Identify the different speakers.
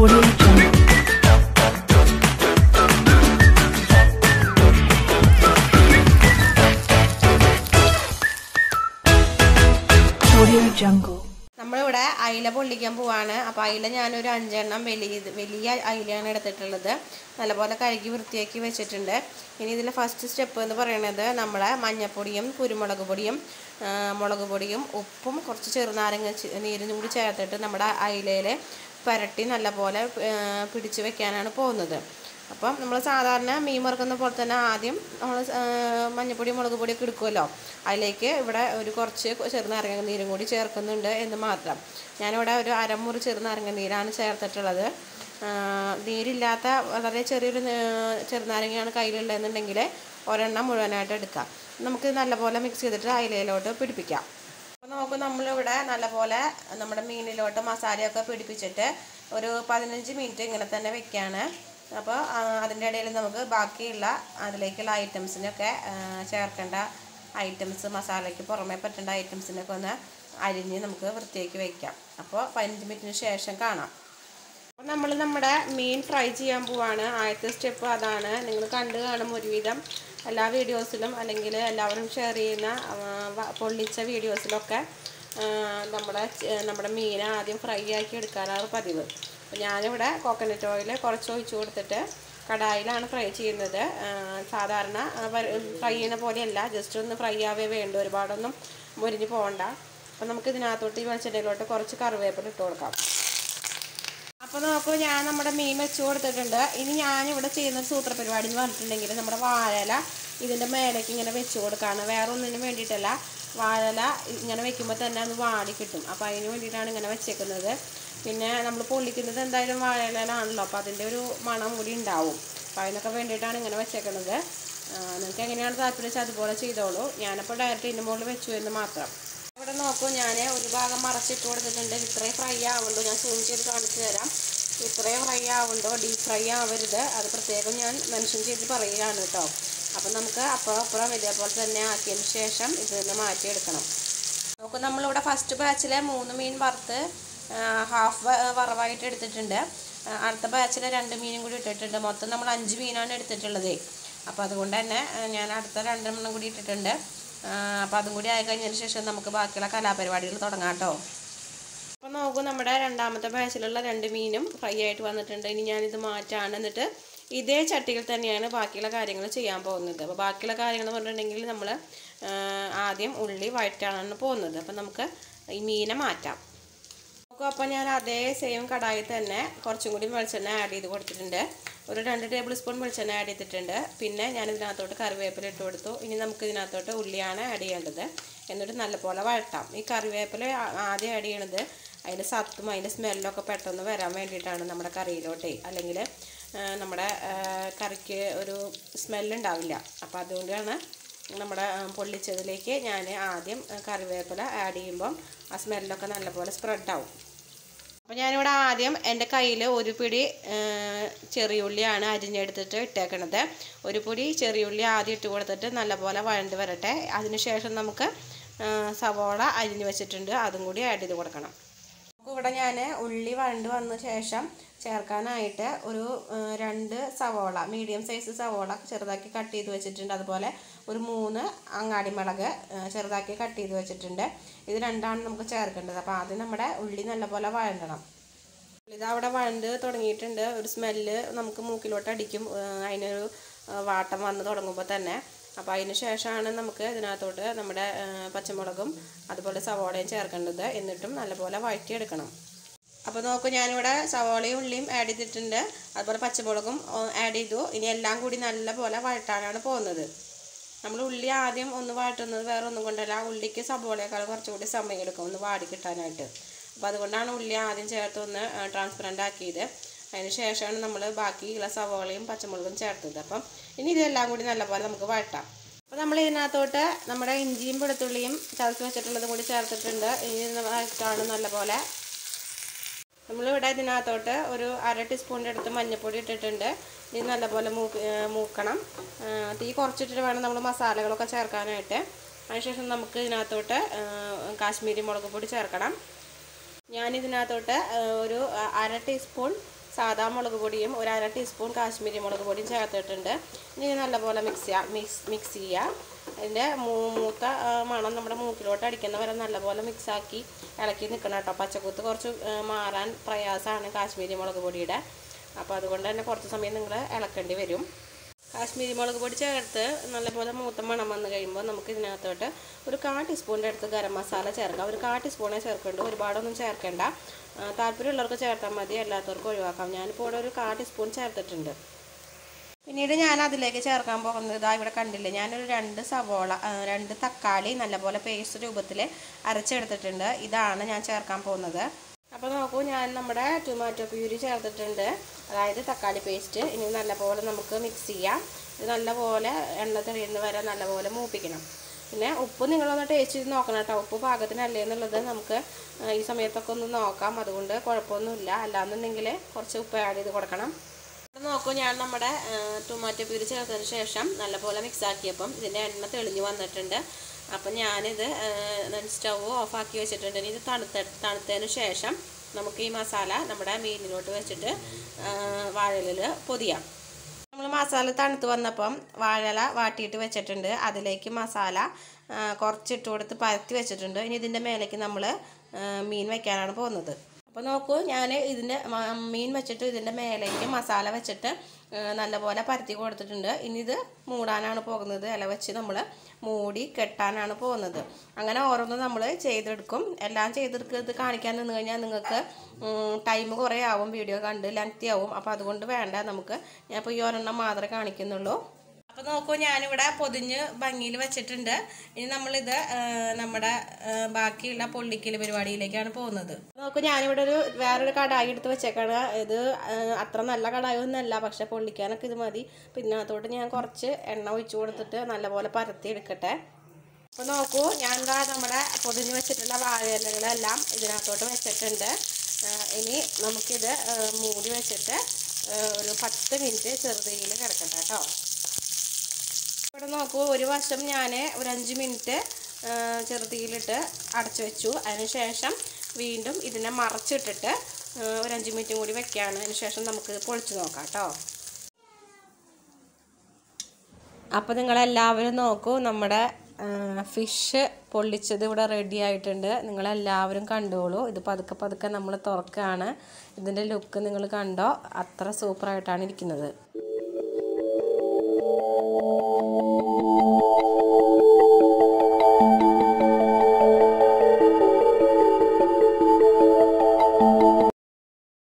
Speaker 1: Audio Jungle. Audio Jungle.
Speaker 2: നമ്മളിവിടെ അയില പൊള്ളിക്കാൻ പോവാണ് അപ്പോൾ അയില ഞാനൊരു അഞ്ചെണ്ണം വലിയ വലിയ അയിലയാണ് എടുത്തിട്ടുള്ളത് നല്ലപോലെ കഴുകി വൃത്തിയാക്കി വെച്ചിട്ടുണ്ട് ഇനി ഇതിലെ ഫസ്റ്റ് സ്റ്റെപ്പ് എന്ന് പറയുന്നത് നമ്മളെ മഞ്ഞപ്പൊടിയും കുരുമുളക് പൊടിയും ആ, മുളക് പൊടിയും ഉപ്പും കുറച്ച് ചെറുനാരങ്ങ ചി- നീരും കൂടി ചേർത്തിട്ട് നമ്മുടെ അയിലയിൽ പുരട്ടി നല്ലപോലെ ആ, പിടിച്ച് വെക്കാനാണ് പോകുന്നത് അപ്പം നമ്മൾ സാധാരണ മീൻ വറുക്കുന്ന പോലെ തന്നെ ആദ്യം നമ്മൾ മഞ്ഞപ്പൊടി മുളക് പൊടിയൊക്കെ എടുക്കുമല്ലോ അതിലേക്ക് ഇവിടെ ഒരു കുറച്ച് ചെറുനാരങ്ങ നീരും കൂടി ചേർക്കുന്നുണ്ട് എന്ന് മാത്രം ഞാനിവിടെ ഒരു അരമുറി ചെറുനാരങ്ങ നീരാണ് ചേർത്തിട്ടുള്ളത് ആ, നീരില്ലാത്ത വളരെ ചെറിയൊരു നേ- ചെറുനാരങ്ങയാണ് കയ്യിലുള്ളതെന്നുണ്ടെങ്കിൽ ഒരെണ്ണം മുഴുവനായിട്ട് എടുക്കാം നമുക്ക് നല്ലപോലെ മിക്സ് ചെയ്തിട്ട് അയിലയിലോട്ട് പിടിപ്പിക്കാം അപ്പോൾ നമുക്ക് നമ്മളിവിടെ നല്ലപോലെ നമ്മുടെ മീനിലോട്ട് മസാലയൊക്കെ പിടിപ്പിച്ചിട്ട് ഒരു പതിനഞ്ച് മിനിറ്റ് ഇങ്ങനെ തന്നെ വെക്കുകയാണ് അപ്പോൾ അതിൻ്റെ ഇടയിൽ നമുക്ക് ബാക്കിയുള്ള അതിലേക്കുള്ള ഐറ്റംസിനൊക്കെ ആ, ചേർക്കേണ്ട ഐറ്റംസ് മസാലയ്ക്ക് പുറമേ പറ്റേണ്ട ഐറ്റംസിനൊക്കെ ഒന്ന് അരിഞ്ഞ് നമുക്ക് വൃത്തിയാക്കി വയ്ക്കാം അപ്പോൾ പതിനഞ്ച് മിനിറ്റിന് ശേഷം കാണാം അപ്പോൾ നമ്മൾ നമ്മുടെ മീൻ ഫ്രൈ ചെയ്യാൻ പോവാണ് ആദ്യത്തെ സ്റ്റെപ്പ് അതാണ് നിങ്ങൾ കണ്ടു കാണും ഒരുവിധം എല്ലാ വീഡിയോസിലും അല്ലെങ്കിൽ എല്ലാവരും ഷെയർ ചെയ്യുന്ന ആ, വ- പൊള്ളിച്ച വീഡിയോസിലൊക്കെ ആ, നമ്മുടെ ച- നമ്മുടെ മീൻ ആദ്യം ഫ്രൈ ആക്കി എടുക്കാനാണ് പതിവ് അപ്പോൾ ഞാനിവിടെ കോക്കനട്ട് ഓയിൽ കുറച്ച് ഒഴിച്ച് കൊടുത്തിട്ട് കടായിലാണ് ഫ്രൈ ചെയ്യുന്നത് ആ, സാധാരണ ഫ്രൈ ചെയ്യുന്ന പോലെയല്ല ജസ്റ്റ് ഒന്ന് ഫ്രൈ ആവേ വേണ്ടു ഒരുപാടൊന്നും മുരിഞ്ഞ് പോകണ്ട അപ്പോൾ നമുക്ക് ഇതിനകത്തോട്ട് ഈ വെളിച്ചെണ്ണയിലോട്ട് കുറച്ച് കറിവേപ്പില ഇട്ട് കൊടുക്കാം അപ്പോൾ നോക്കൂ ഞാൻ നമ്മുടെ മീൻ വെച്ച് കൊടുത്തിട്ടുണ്ട് ഇനി ഞാനിവിടെ ചെയ്യുന്ന ഒരു സൂത്ര പരിപാടി എന്ന് പറഞ്ഞിട്ടുണ്ടെങ്കിൽ നമ്മുടെ വാഴല ഇതിൻ്റെ മേലേക്ക് ഇങ്ങനെ വെച്ച് കൊടുക്കുകയാണ് വേറെ ഒന്നിനും വേണ്ടിയിട്ടല്ല വാഴല ഇങ്ങനെ വെക്കുമ്പോൾ തന്നെ അത് വാടി കിട്ടും അപ്പോൾ അതിന് വേണ്ടിയിട്ടാണ് ഇങ്ങനെ വെച്ചേക്കുന്നത് പിന്നെ നമ്മൾ പൊള്ളിക്കുന്നത് എന്തായാലും വാഴയിലാണല്ലോ അപ്പോൾ അതിൻ്റെ ഒരു മണം കൂടി ഉണ്ടാവും അപ്പോൾ അതിനൊക്കെ വേണ്ടിയിട്ടാണ് ഇങ്ങനെ വെച്ചേക്കുന്നത് ആ, നിങ്ങൾക്ക് എങ്ങനെയാണ് താല്പര്യം വെച്ചാൽ അതുപോലെ ചെയ്തോളൂ ഞാനപ്പോൾ ഡയറക്റ്റ് ഇതിൻ്റെ മുകളിൽ വെച്ചു എന്ന് മാത്രം ഇവിടെ നോക്കൂ ഞാൻ ഒരു ഭാഗം മറച്ചിട്ട് കൊടുത്തിട്ടുണ്ട് ഇത്രയും ഫ്രൈ ആവുണ്ടോ ഞാൻ സൂം ചെയ്ത് കാണിച്ചു തരാം ഇത്രയും ഫ്രൈ ആവുണ്ടോ ഡീപ് ഫ്രൈ ആവരുത് അത് പ്രത്യേകം ഞാൻ മെൻഷൻ ചെയ്ത് പറയുകയാണ് കേട്ടോ അപ്പം നമുക്ക് അപ്പുറം അപ്പുറം ഇതേപോലെ തന്നെ ആക്കിയതിന് ശേഷം ഇതിൽ നിന്ന് മാറ്റിയെടുക്കണം നോക്കൂ നമ്മളിവിടെ ഫസ്റ്റ് ബാച്ചിലെ മൂന്ന് മീൻ വറുത്ത് ഹാഫ് വറവായിട്ട് എടുത്തിട്ടുണ്ട് ആ, അടുത്ത ബാച്ചിലെ രണ്ട് മീനും കൂടി ഇട്ടിട്ടുണ്ട് മൊത്തം നമ്മൾ അഞ്ച് മീനാണ് എടുത്തിട്ടുള്ളത് അപ്പോൾ അതുകൊണ്ട് തന്നെ ആ, ഞാൻ അടുത്ത രണ്ടെണ്ണം കൂടി ഇട്ടിട്ടുണ്ട് അപ്പോൾ അതും കൂടി ആയി കഴിഞ്ഞതിന് ശേഷം നമുക്ക് ബാക്കിയുള്ള കലാപരിപാടികൾ തുടങ്ങാം കേട്ടോ അപ്പോൾ നോക്കൂ നമ്മുടെ രണ്ടാമത്തെ ബാച്ചിലുള്ള രണ്ട് മീനും ഫ്രൈ ആയിട്ട് വന്നിട്ടുണ്ട് ഇനി ഞാനിത് മാറ്റാണ് എന്നിട്ട് ഇതേ ചട്ടിയിൽ തന്നെയാണ് ബാക്കിയുള്ള കാര്യങ്ങൾ ചെയ്യാൻ പോകുന്നത് അപ്പോൾ ബാക്കിയുള്ള കാര്യങ്ങൾ എന്ന് പറഞ്ഞിട്ടുണ്ടെങ്കിൽ നമ്മൾ ആദ്യം ഉള്ളി വഴറ്റാണ് പോകുന്നത് അപ്പോൾ നമുക്ക് ഈ മീനെ മാറ്റാം നോക്കൂ അപ്പോൾ ഞാൻ അതേ സെയിം കടായിൽ തന്നെ കുറച്ചും കൂടി വെളിച്ചെണ്ണ ആഡ് ചെയ്ത് കൊടുത്തിട്ടുണ്ട് ഒരു രണ്ട് ടേബിൾ സ്പൂൺ വെളിച്ചെണ്ണ ആഡ് ചെയ്തിട്ടുണ്ട് പിന്നെ ഞാൻ ഇതിനകത്തോട്ട് കറിവേപ്പില ഇട്ട് കൊടുത്തു ഇനി നമുക്ക് ഇതിനകത്തോട്ട് ഉള്ളിയാണ് ആഡ് ചെയ്യേണ്ടത് എന്നിട്ട് നല്ലപോലെ വഴട്ടാം ഈ കറിവേപ്പില ആ- ആദ്യം ആഡ് ചെയ്യണത് അതിൻ്റെ സത്തും അതിൻ്റെ സ്മെല്ലൊക്കെ പെട്ടെന്ന് വരാൻ വേണ്ടിയിട്ടാണ് നമ്മുടെ കറിയിലോട്ടേ അല്ലെങ്കിൽ നമ്മുടെ ആ, കറിക്ക് ഒരു സ്മെല്ലുണ്ടാവില്ല അപ്പോൾ അതുകൊണ്ടാണ് നമ്മുടെ ആ, പൊള്ളിച്ചതിലേക്ക് ഞാൻ ആദ്യം ആ, കറിവേപ്പില ആഡ് ചെയ്യുമ്പം ആ സ്മെല്ലൊക്കെ നല്ലപോലെ സ്പ്രെഡാവും അപ്പോൾ ഞാനിവിടെ ആദ്യം എൻ്റെ കയ്യിൽ ഒരു പിടി ആ, ചെറിയുള്ളിയാണ് അരിഞ്ഞെടുത്തിട്ട് ഇട്ടേക്കണത് ഒരു പിടി ചെറിയുള്ളി ആദ്യം ഇട്ട് കൊടുത്തിട്ട് നല്ലപോലെ വഴണ്ട് വരട്ടെ അതിനുശേഷം നമുക്ക് ആ, സവോള അരിഞ്ഞ് വെച്ചിട്ടുണ്ട് അതും കൂടി ആഡ് ചെയ്ത് കൊടുക്കണം നമുക്ക് ഇവിടെ ഞാൻ ഉള്ളി വഴണ്ട് വന്ന ശേഷം ചേർക്കാനായിട്ട് ഒരു ആ, രണ്ട് സവോള മീഡിയം സൈസ് സവോള ചെറുതാക്കി കട്ട് ചെയ്ത് വെച്ചിട്ടുണ്ട് അതുപോലെ ഒരു മൂന്ന് അങ്ങാടി മുളക് ആ, ചെറുതാക്കി കട്ട് ചെയ്ത് വെച്ചിട്ടുണ്ട് ഇത് രണ്ടാണ് നമുക്ക് ചേർക്കേണ്ടത് അപ്പോൾ ആദ്യം നമ്മുടെ ഉള്ളി നല്ലപോലെ വഴണ്ടണം ഇത് അവിടെ വഴണ്ട് തുടങ്ങിയിട്ടുണ്ട് ഒരു സ്മെല്ല് നമുക്ക് മൂക്കിലോട്ട് അടിക്കും ആ, അതിനൊരു ആ, വാട്ടം വന്ന് തുടങ്ങുമ്പോൾ തന്നെ അപ്പോൾ അതിന് ശേഷമാണ് നമുക്ക് ഇതിനകത്തോട്ട് നമ്മുടെ ആ, പച്ചമുളകും അതുപോലെ സവോളയും ചേർക്കേണ്ടത് എന്നിട്ടും നല്ലപോലെ വഴറ്റിയെടുക്കണം അപ്പോൾ നോക്കൂ ഞാനിവിടെ സവോളയും ഉള്ളിയും ആഡ് ചെയ്തിട്ടുണ്ട് അതുപോലെ പച്ചമുളകും ആഡ് ചെയ്തു ഇനി എല്ലാം കൂടി നല്ലപോലെ വഴറ്റാനാണ് പോകുന്നത് നമ്മൾ ഉള്ളി ആദ്യം ഒന്ന് വാട്ടുന്നത് വേറെ ഒന്നും കൊണ്ടല്ല ഉള്ളിക്ക് സവോളയേക്കാൾ കുറച്ചുകൂടി സമയം എടുക്കും ഒന്ന് വാടി കിട്ടാനായിട്ട് അപ്പോൾ അതുകൊണ്ടാണ് ഉള്ളി ആദ്യം ചേർത്ത് ഒന്ന് ട്രാൻസ്പെറൻ്റ് ആക്കിയത് അതിന് ശേഷമാണ് നമ്മൾ ബാക്കിയുള്ള സവോളയും പച്ചമുളകും ചേർത്തത് അപ്പം ഇനി ഇതെല്ലാം കൂടി നല്ലപോലെ നമുക്ക് വഴട്ടാം അപ്പോൾ നമ്മൾ ഇതിനകത്തോട്ട് നമ്മുടെ ഇഞ്ചിയും വെളുത്തുള്ളിയും ചതച്ച് വെച്ചിട്ടുള്ളതും കൂടി ചേർത്തിട്ടുണ്ട് ഇനി ഇത് വഴറ്റാണ് നല്ലപോലെ നമ്മളിവിടെ ഇതിനകത്തോട്ട് ഒരു അര ടീസ്പൂണിൻ്റെ അടുത്ത് മഞ്ഞൾപ്പൊടി ഇട്ടിട്ടുണ്ട് ഇത് നല്ലപോലെ മൂക്ക് ഏ, മൂക്കണം ആ, തീ കുറച്ചിട്ടിട്ട് വേണം നമ്മൾ മസാലകളൊക്കെ ചേർക്കാനായിട്ട് അതിനുശേഷം നമുക്ക് ഇതിനകത്തോട്ട് ആ, കാശ്മീരി മുളക് പൊടി ചേർക്കണം ഞാനിതിനകത്തോട്ട് ആ, ഒരു അ- അര ടീസ്പൂൺ സാദാ മുളക് പൊടിയും ഒരു അര ടീസ്പൂൺ കാശ്മീരി മുളക് പൊടിയും ചേർത്തിട്ടുണ്ട് ഇനി ഇത് നല്ലപോലെ മിക്സ് ചെയ്യുക മിക്സ് മിക്സ് ചെയ്യുക അതിൻ്റെ മൂത്ത ആ, മണം നമ്മുടെ മൂക്കിലോട്ട് അടിക്കുന്ന വരെ നല്ലപോലെ മിക്സാക്കി ഇളക്കി നിൽക്കണം കേട്ടോ പച്ചക്കുത്ത് കുറച്ച് ആ, മാറാൻ പ്രയാസമാണ് കാശ്മീരി മുളക് പൊടിയുടെ അപ്പോൾ അതുകൊണ്ട് തന്നെ കുറച്ച് സമയം നിങ്ങൾ ഇളക്കേണ്ടി വരും കാശ്മീരി മുളക് പൊടി ചേർത്ത് നല്ലപോലെ മൂത്ത മണം വന്ന് കഴിയുമ്പോൾ നമുക്ക് ഇതിനകത്തോട്ട് ഒരു കാ ടീസ്പൂണിൻ്റെ അടുത്ത് ഗരം മസാല ചേർക്കാം ഒരു കാ ടീസ്പൂണേ ചേർക്കുന്നുണ്ട് ഒരുപാടൊന്നും ചേർക്കേണ്ട ആ, താല്പര്യമുള്ളവർക്ക് ചേർത്താൽ മതി അല്ലാത്തവർക്ക് ഒഴിവാക്കാം ഞാനിപ്പോൾ ഇവിടെ ഒരു കാ ടീസ്പൂൺ ചേർത്തിട്ടുണ്ട് പിന്നീട് ഞാൻ അതിലേക്ക് ചേർക്കാൻ പോകുന്നത് ഇതാ ഇവിടെ കണ്ടില്ലേ ഞാനൊരു രണ്ട് സവോള ആ, രണ്ട് തക്കാളി നല്ലപോലെ പേസ്റ്റ് രൂപത്തിൽ അരച്ചെടുത്തിട്ടുണ്ട് ഇതാണ് ഞാൻ ചേർക്കാൻ പോകുന്നത് അപ്പോൾ നോക്കൂ ഞാൻ നമ്മുടെ ടൊമാറ്റോ പ്യൂരി ചേർത്തിട്ടുണ്ട് അതായത് തക്കാളി പേസ്റ്റ് ഇനി നല്ലപോലെ നമുക്ക് മിക്സ് ചെയ്യാം ഇത് നല്ലപോലെ എണ്ണ തെളിയുന്ന വരെ നല്ലപോലെ മൂപ്പിക്കണം പിന്നെ ഉപ്പ് നിങ്ങളൊന്ന് ടേസ്റ്റ് ചെയ്ത് നോക്കണം കേട്ടോ ഉപ്പ് പാകത്തിനല്ലേ എന്നുള്ളത് നമുക്ക് ആ, ഈ സമയത്തൊക്കെ ഒന്ന് നോക്കാം അതുകൊണ്ട് കുഴപ്പമൊന്നുമില്ല അല്ലാന്നുണ്ടെങ്കിൽ കുറച്ച് ഉപ്പ് ആഡ് ചെയ്ത് കൊടുക്കണം ഇവിടെ നോക്കൂ ഞാൻ നമ്മുടെ ആ, ടൊമാറ്റോ പ്യൂരി ചേർത്തതിന് ശേഷം നല്ലപോലെ മിക്സ് ആക്കിയപ്പം ഇതിൻ്റെ എണ്ണ തെളിഞ്ഞ് വന്നിട്ടുണ്ട് അപ്പം ഞാനിത് സ്റ്റവ് ഓഫാക്കി വെച്ചിട്ടുണ്ട് ഇനി ഇത് തണുത്ത തണുത്തതിന് ശേഷം നമുക്ക് ഈ മസാല നമ്മുടെ മീനിലോട്ട് വെച്ചിട്ട് വാഴലിൽ പൊതിയാം നമ്മൾ മസാല തണുത്ത് വന്നപ്പം വാഴല വാട്ടിയിട്ട് വെച്ചിട്ടുണ്ട് അതിലേക്ക് മസാല ആ, കുറച്ചിട്ട് കൊടുത്ത് പരത്തി വെച്ചിട്ടുണ്ട് ഇനി ഇതിൻ്റെ മേലേക്ക് നമ്മൾ മീൻ വയ്ക്കാനാണ് പോകുന്നത് അപ്പോൾ നോക്കൂ ഞാൻ ഇതിൻ്റെ മ- മീൻ വെച്ചിട്ട് ഇതിൻ്റെ മേലേക്ക് മസാല വെച്ചിട്ട് ആ, നല്ലപോലെ പരത്തി കൊടുത്തിട്ടുണ്ട് ഇനി ഇത് മൂടാനാണ് പോകുന്നത് ഇല വെച്ച് നമ്മൾ മൂടി കെട്ടാനാണ് പോകുന്നത് അങ്ങനെ ഓരോന്നും നമ്മൾ ചെയ്തെടുക്കും എല്ലാം ചെയ്തെടുക്കുന്നത് കാണിക്കാൻ നിന്ന് കഴിഞ്ഞാൽ നിങ്ങൾക്ക് ടൈം കുറേ ആവും വീഡിയോ കണ്ട് ലെങ്തി ആവും അപ്പോൾ അതുകൊണ്ട് വേണ്ട നമുക്ക് ഞാൻ ഇപ്പോൾ ഈ ഒരെണ്ണം മാത്രമേ കാണിക്കുന്നുള്ളൂ അപ്പോൾ നോക്കൂ ഞാനിവിടെ പൊതിഞ്ഞ് ഭംഗിയിൽ വെച്ചിട്ടുണ്ട് ഇനി നമ്മളിത് ആ, നമ്മുടെ ആ, ബാക്കിയുള്ള പൊള്ളിക്കൽ പരിപാടിയിലേക്കാണ് പോകുന്നത് നോക്കൂ ഞാനിവിടെ ഒരു വേറൊരു കടായി എടുത്ത് വെച്ചേക്കാണ് ഇത് ആ, അത്ര നല്ല കടായി ഒന്നല്ല പക്ഷെ പൊള്ളിക്കാനൊക്കെ ഇത് മതി പിന്നെ അതോട്ട് ഞാൻ കുറച്ച് എണ്ണ ഒഴിച്ചു കൊടുത്തിട്ട് നല്ലപോലെ പരത്തി എടുക്കട്ടെ അപ്പോൾ നോക്കൂ ഞാൻ ദാ നമ്മുടെ പൊതിഞ്ഞ് വെച്ചിട്ടുള്ള വാഴയിലകളെല്ലാം ഇതിനകത്തോട്ട് വെച്ചിട്ടുണ്ട് ആ, ഇനി നമുക്കിത് ആ, മൂടി വെച്ചിട്ട് ആ, ഒരു പത്ത് മിനിറ്റ് ചെറുതീയിൽ കിടക്കട്ടെ കേട്ടോ ഇവിടെ നോക്കൂ ഒരു വശം ഞാൻ ഒരു അഞ്ച് മിനിറ്റ് ആ, ചെറുതീയിലിട്ട് അടച്ചു വെച്ചു അതിനുശേഷം വീണ്ടും ഇതിനെ മറച്ചിട്ടിട്ട് ആ, ഒരു അഞ്ച് മിനിറ്റും കൂടി വെക്കുകയാണ് അതിനുശേഷം നമുക്ക് പൊളിച്ച് നോക്കാം കേട്ടോ അപ്പോൾ നിങ്ങളെല്ലാവരും നോക്കൂ നമ്മുടെ ഫിഷ് പൊള്ളിച്ചത് ഇവിടെ റെഡി ആയിട്ടുണ്ട് നിങ്ങളെല്ലാവരും കണ്ടോളൂ ഇത് പതുക്കെ പതുക്കെ നമ്മൾ തുറക്കുകയാണ് ഇതിൻ്റെ ലുക്ക് നിങ്ങൾ കണ്ടോ അത്ര സൂപ്പറായിട്ടാണ് ഇരിക്കുന്നത്